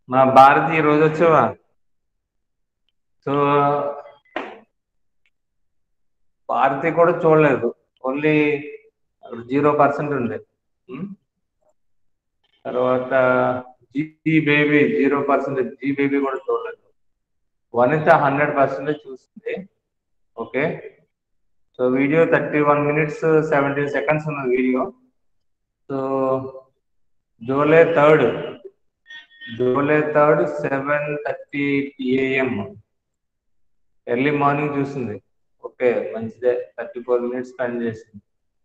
మా భారతి ఈ రోజు వచ్చావా సో భారతి కూడా చూడలేదు ఓన్లీ జీరో పర్సెంట్ ఉంది ఉమ్. తర్వాత G Baby zero percentage G Baby కూడా చూడలేదు వనిత హండ్రెడ్ పర్సెంటేజ్ చూస్తుంది okay so video thirty one minutes seventeen seconds ఉన్న video so July third July third seven thirty AM early morning చూసింది ఓకే మంచిదే థర్టీ ఫోర్ మినిట్స్ స్పెండ్ చేసింది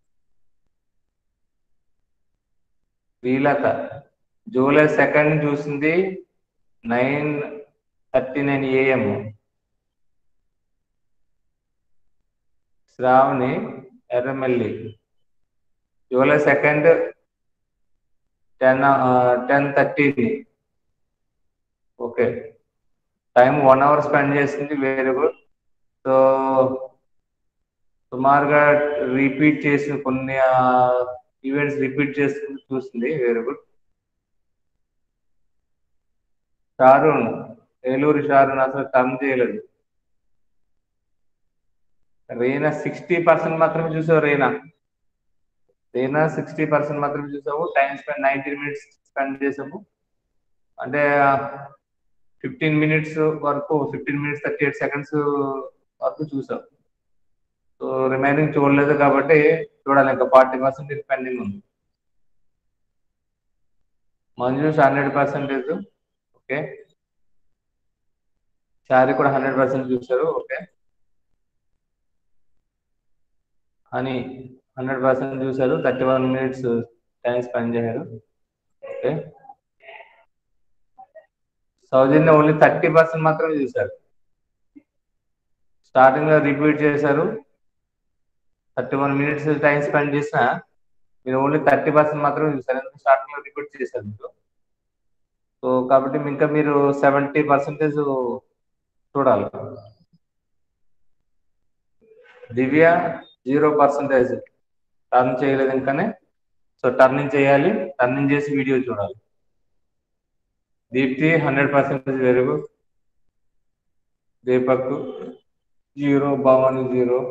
Srilatha July second చూసింది nine thirty nine AM Sravani Erramalli July second ten ten థర్టీది okay time one hour spend చేసింది very good so సుమారుగా repeat చేసి కొన్ని events repeat చేసుకుని చూసింది very good Sharon Eluru Sharon అసలు టర్న్ చేయలేదు రీనా సిక్స్టీ పర్సెంట్ మాత్రమే చూసావు రీనా రీనా సిక్స్టీ పర్సెంట్ మాత్రమే చూసావు time spend ninety minutes spend చేసాము అంటే ఫిఫ్టీన్ మినిట్స్ వరకు fifteen minutes thirty eight seconds వరకు చూసావు సో రిమైనింగ్ చూడలేదు కాబట్టి చూడాలి ఇంకా ఫార్టీ పర్సెంట్ పెండింగ్ ఉంది మంజూస్ హండ్రెడ్ పర్సెంటేజ్ ఓకే శారీ కూడా హండ్రెడ్ పర్సెంట్ చూసారు ఓకే అని హండ్రెడ్ పర్సెంట్ చూసారు thirty one minutes time spend చేశారు okay Soujanya only thirty percent మాత్రమే చూశారు స్టార్టింగ్ లో రిపీట్ చేశారు thirty one minutes time spend చేసిన మీరు ఓన్లీ థర్టీ పర్సెంట్ మాత్రమే చూసారు ఎందుకంటే స్టార్టింగ్ లో రిపీట్ చేశారు మీరు సో కాబట్టి ఇంకా మీరు సెవెంటీ పర్సెంటేజ్ చూడాలి దివ్య జీరో పర్సెంటేజ్ టర్న్ చేయలేదు ఇంకానే సో టర్నింగ్ చేయాలి టర్నింగ్ చేసి వీడియో చూడాలి Deepthi hundred percentage very good Deepak zero Bhavani zero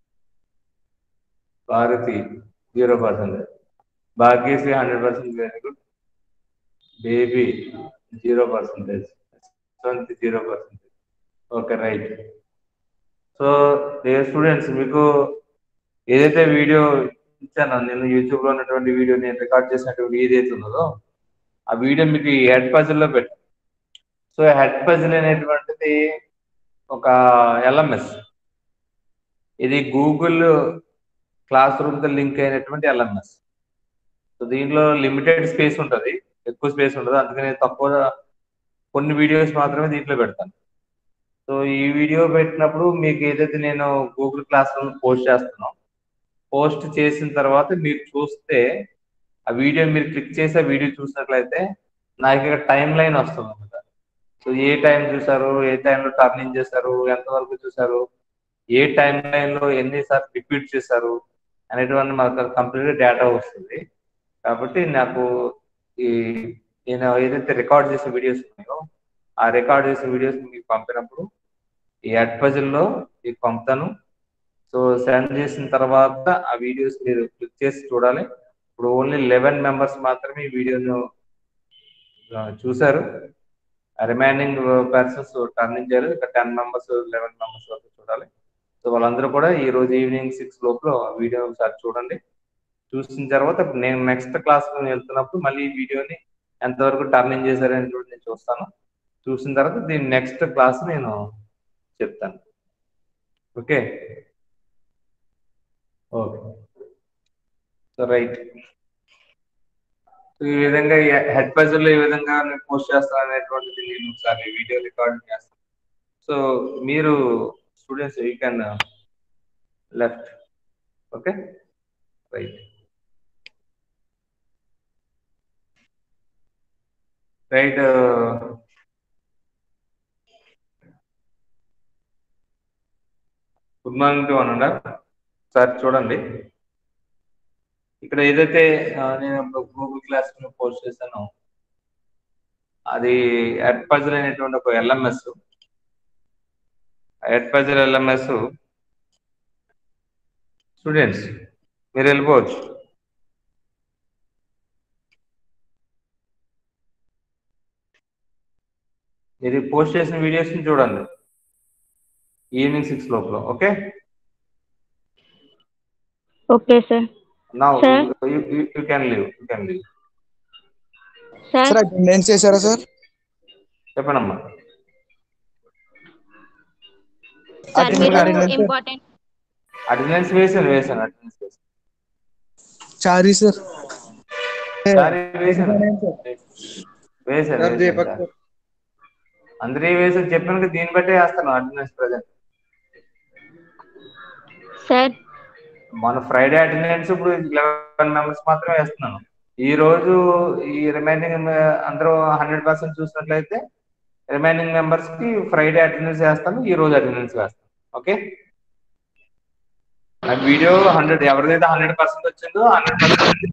Bharathi zero percentage Bhagyashree hundred percent very good Baby zero percentage zero percentage okay right so dear students మీకు ఏదైతే వీడియో ఇచ్చానో నేను YouTube లో ఉన్నటువంటి వీడియో నేను రికార్డ్ చేసినటువంటి ఏదైతే ఉన్నదో ఆ వీడియో మీకు హెడ్ పజిల్ లో పెట్టాను సో హెడ్ పజిల్ అనేటువంటిది ఒక ఎల్ఎంఎస్ ఇది గూగుల్ క్లాస్ రూమ్ తో లింక్ అయినటువంటి ఎల్ఎంఎస్ సో దీంట్లో లిమిటెడ్ స్పేస్ ఉంటుంది ఎక్కువ స్పేస్ ఉంటుంది అందుకని తక్కువ కొన్ని వీడియోస్ మాత్రమే దీంట్లో పెడతాను సో ఈ వీడియో పెట్టినప్పుడు మీకు ఏదైతే నేను గూగుల్ క్లాస్ రూమ్ పోస్ట్ చేస్తున్నాను పోస్ట్ చేసిన తర్వాత మీరు చూస్తే ఆ వీడియో మీరు క్లిక్ చేసి ఆ వీడియో చూసినట్లయితే నాకు ఇక్కడ టైం లైన్ వస్తుంది అనమాట సో ఏ టైం చూసారు ఏ టైంలో టర్నింగ్ చేశారు ఎంతవరకు చూసారు ఏ టైం లైన్లో ఎన్నిసార్లు రిపీట్ చేశారు అనేటువంటి మాకు కంప్లీట్గా డేటా వస్తుంది కాబట్టి నాకు ఈ నేను ఏదైతే రికార్డ్ చేసిన వీడియోస్ ఉన్నాయో ఆ రికార్డ్ చేసిన వీడియోస్ మీకు పంపినప్పుడు ఈ అడ్ పజిల్లో మీకు పంపుతాను సో సెండ్ చేసిన తర్వాత ఆ వీడియోస్ మీరు క్లిక్ చేసి చూడాలి ఇప్పుడు ఓన్లీ లెవెన్ మెంబర్స్ మాత్రమే ఈ వీడియోను చూశారు రిమైనింగ్ పర్సన్స్ టర్నింగ్ చేయాలి ఇక టెన్ మెంబర్స్ లెవెన్ మెంబర్స్ వరకు చూడాలి సో వాళ్ళందరూ కూడా ఈ రోజు ఈవినింగ్ సిక్స్ లోపల వీడియో ఒకసారి చూడండి చూసిన తర్వాత నేను నెక్స్ట్ క్లాస్ వెళ్తున్నప్పుడు మళ్ళీ ఈ వీడియోని ఎంతవరకు టర్నింగ్ చేశారని కూడా నేను చూస్తాను చూసిన తర్వాత దీని నెక్స్ట్ క్లాస్ నేను చెప్తాను ఓకే ఓకే సో రైట్ ఈ విధంగా హెడ్ పజిల్ ఈ విధంగా నేను పోస్ట్ చేస్తాను అనేటువంటిది నేను ఒకసారి వీడియో రికార్డింగ్ చేస్తాను సో మీరు students you can left okay right right good morning to one under sir చూడండి ఇక్కడ ఏదైతే నేను గూగుల్ క్లాస్ పోస్ట్ చేశానో అది ఎట్ పజిల్ అనేటువంటి ఒక LMS Edpuzzle LMS students మీరు వెళ్ళిపోవచ్చు మీరు పోస్ట్ చేసిన వీడియోస్ ని చూడండి ఈవినింగ్ సిక్స్ లోపల okay okay sir now Sir. You can leave you can leave sir sir attendance చేశారా సార్ చెప్పండమ్మా సార్ attendance మీరు attendance. ఇంపార్టెంట్ అటెండెన్స్ వేసాను వేసాను అటెండెన్స్ వేసాను చారీ సార్ సారీ వేసాను వేసాను సార్ దీపక్ వేసాను అందరి వేసాను చెప్పాను కదా, దీన్ని బట్టే వేస్తాను అటెండెన్స్ ప్రజెంట్ సార్ మన ఫ్రైడే అటెండెన్స్ ఇప్పుడు లెవెన్ మెంబర్స్ మాత్రమే వేస్తున్నాను ఈ రోజు ఈ రిమైనింగ్ అందరూ హండ్రెడ్ పర్సెంట్ చూసినట్లయితే రిమైనింగ్ మెంబర్స్ కి ఫ్రైడే అటెండెన్స్ వేస్తాను ఈ రోజు అటెండెన్స్ వేస్తాను ఓకే నా వీడియో హండ్రెడ్ ఎవరిదైతే హండ్రెడ్ పర్సెంట్ వచ్చిందో hundred percent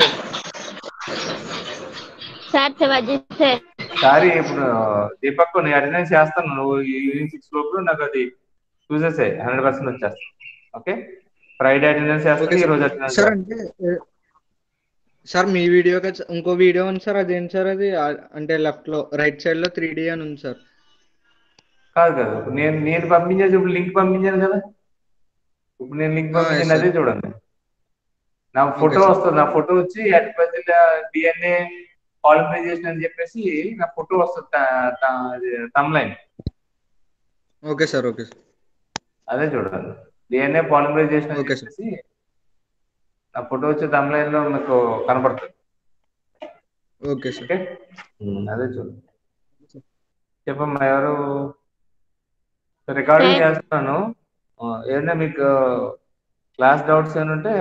sir Shivaji sir sorry ఇప్పుడు దీపక్ నేను అటెండెన్స్ చేస్తాను నువ్వు ఈవినింగ్ సిక్స్ లోపు నాకు అది చూసేసే హండ్రెడ్ పర్సెంట్ వచ్చేస్తాను ఓకే ఫ్రైడే అటెండెన్స్ చేస్తాను ఈ రోజు అటెండెన్స్ సార్ అంటే ఏ- సార్ మీ వీడియో ఇంకో వీడియో ఉంది సార్ అదేంటి సార్ అది ఆ- అంటే లెఫ్ట్ లో రైట్ సైడ్ లో త్రీ అని ఉంది సార్ కాదు కాదు ఇప్పుడు నేను నేను పంపించేది ఇప్పుడు లింక్ పంపించాను కదా ఇప్పుడు నేను లింక్ ఆ, yes, పంపించాను అదే sir. చూడండి నా ఫోటో sir. వస్తుంది నా ఫోటో వచ్చి అట్ ప్రజెంట్ డిఎన్ఏ పాలిమరైజేషన్ అని చెప్పేసి నా ఫోటో వస్తుంది thumbnail okay sir okay sir అదే చూడండి డిఎన్ఏ పాలిమరైజేషన్ అని Okay, sir. చెప్పేసి నా ఫోటో వచ్చి తమ్ లైన్ లో మీకు కనపడుతుంది ఓకే సార్ ఓకే ఉమ్, అదే చూడండి చెప్పమ్మా ఎవరు రికార్డింగ్ Sir. చేస్తున్నాను ఆ, ఏదైనా మీకు క్లాస్ డౌట్స్ ఏమైనా ఉంటే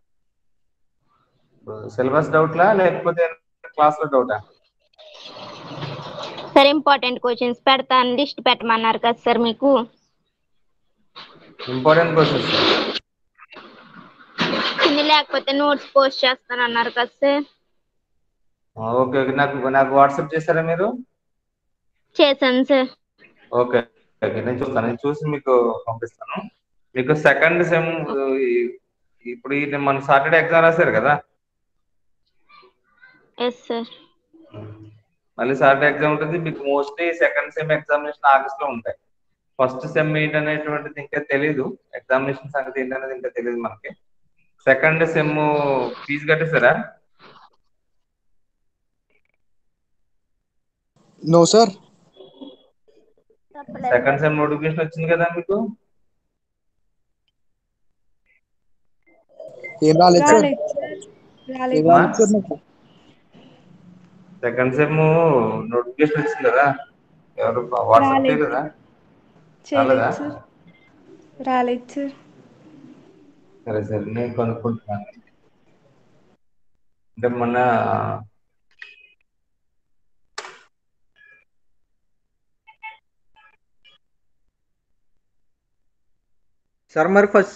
సిలబస్ డౌట్లా లేకపోతే క్లాస్ లో డౌటా సార్ ఇంపార్టెంట్ క్వశ్చన్స్ పెడతాను లిస్ట్ పెట్టమన్నారు కదా సార్ మీకు ఇంపార్టెంట్ క్వశ్చన్స్ కింద లేకపోతే నోట్స్ పోస్ట్ చేస్తాను అన్నారు కదా సార్ ఓకే ఓకే నాకు నాకు వాట్సాప్ చేస్తారా మీరు చేశాను సార్ ఓకే ఓకే నేను చూస్తాను నేను చూసి మీకు పంపిస్తాను మీకు సెకండ్ సెమ్ ఇప్పుడు ఈ మన సాటర్డే ఎగ్జామ్ రాశారు కదా ఎస్ సార్ మళ్ళీ సాటర్డే ఎగ్జామ్ ఉంటుంది మీకు mostly second sem examination August లో ఉంటాయి ఫస్ట్ సెమ్ ఏంటి అనేటువంటిది ఇంకా తెలీదు ఎగ్జామినేషన్ సంగతి ఏంటనేది ఇంకా తెలియదు మనకి సెకండ్ సెమ్ ఫీజు కట్టేసారా no sir second sem notification వచ్చింది కదా మీకు ఏం రాలేదు సార్ రాలేదు సార్ ఏం రాలేదు రాలేదు సార్ నాకు సెకండ్ సెమ్ నోటిఫికేషన్ వచ్చింది కదా ఎవరు వాట్సాప్ రాలేదు. చేయలేదా చేయలేదు రాలేదా? సార్ రాలేదు సార్ సరే సరే నేను కనుక్కుంటున్నాను అంటే మొన్న సార్ మరి ఫస్ట్